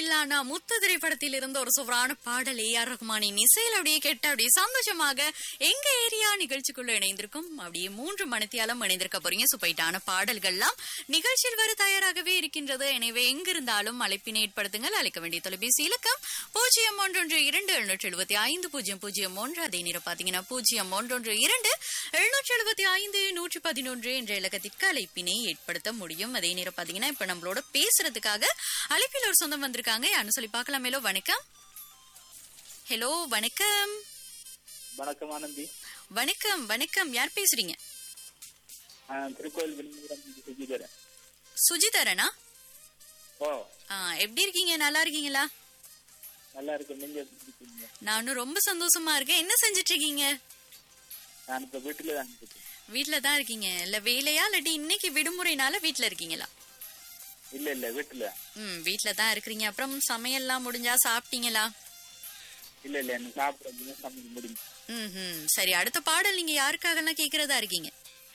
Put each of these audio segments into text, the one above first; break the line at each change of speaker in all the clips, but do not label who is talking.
தில்லானா முத்து திரைப்படத்தில் இருந்த ஒரு சூப்பரான பாடல் ஏ ஆர் ரஹ்மானின் இசையில் அப்படியே கேட்டு அப்படியே சந்தோஷமாக எங்க ஏரியா நிகழ்ச்சிக்குள்ள இணைந்திருக்கும் அப்படியே மூன்று மணித்தியாலம் இணைந்திருக்க போறீங்க சுப்பைட்டான பாடல்கள்லாம் நிகழ்ச்சியில் வர தயாராகவே இருக்கின்றது எனவே எங்கிருந்தாலும் அழைப்பினை ஏற்படுத்துங்கள் அழைக்க வேண்டிய தொலைபேசி இலக்கம் பூஜ்ஜியம் ஒன்றொன்று இரண்டு எழுநூற்றி எழுபத்தி ஐந்து பூஜ்ஜியம் பூஜ்ஜியம் ஒன்று அதே நேரம் பாத்தீங்கன்னா பூஜ்ஜியம் ஒன்றொன்று இரண்டு எழுநூற்றி எழுபத்தி ஐந்து நூற்றி பதினொன்று என்ற இலக்கத்திற்கு அழைப்பினை ஏற்படுத்த முடியும் அதே நேரம் பாத்தீங்கன்னா இப்ப நம்மளோட பேசுறதுக்காக அழைப்பில் ஒரு சொந்தம் வந்திருக்காங்க யாருன்னு சொல்லி பார்க்கலாம் ஹலோ வணக்கம் ஹலோ வணக்கம்
வணக்கம் ஆனந்தி
வணக்கம் வணக்கம் யார் பேசுறீங்க
ஆஹ் திருக்கோயில் விழுப்புரம் சுஜிதரன்
சுஜிதரனா
ஓ
ஆ, எப்படி இருக்கீங்க நல்லா இருக்கீங்களா
நல்லா இருக்கு நீங்க எப்படி இருக்கீங்க
நானும் ரொம்ப சந்தோஷமா இருக்கேன் என்ன செஞ்சுட்டு இருக்கீங்க
நான் இப்ப வீட்டுல தான் இருக்கேன்
வீட்ல தான் இருக்கீங்க இல்ல வேலையா இல்லாட்டி இன்னைக்கு விடுமுறைனால வீட்ல இருக்கீங்களா
இல்ல இல்ல வீட்டுல
ம் வீட்ல தான் இருக்கிறீங்க அப்புறம் சமையல்லாம் முடிஞ்சா சாப்பிட்டீங்களா
இல்ல இல்ல என்ன சாப்பிடுறது சமையல் முடிஞ்சு
ம் ம் சரி அடுத்த பாடல் நீங்க யாருக்காகலாம் கேக்குறதா இருக்கீங்க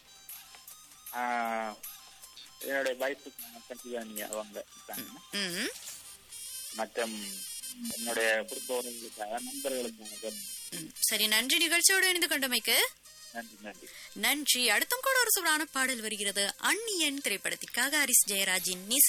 ஆஹ் என்னோட வைஃபு கண்டிவானி அவங்க இருக்காங்க
ம்
மற்றும் என்னுடைய குடும்ப உறவுகளுக்காக நண்பர்களுக்காக
ம். சரி நன்றி நிகழ்ச்சியோடு இணைந்து கொண்டமைக்கு
நன்றி நன்றி
நன்றி அடுத்தும் கூட ஒரு சூடான பாடல் வருகிறது அந்நியன் திரைப்படத்திற்காக ஹரிஸ் ஜெயராஜின்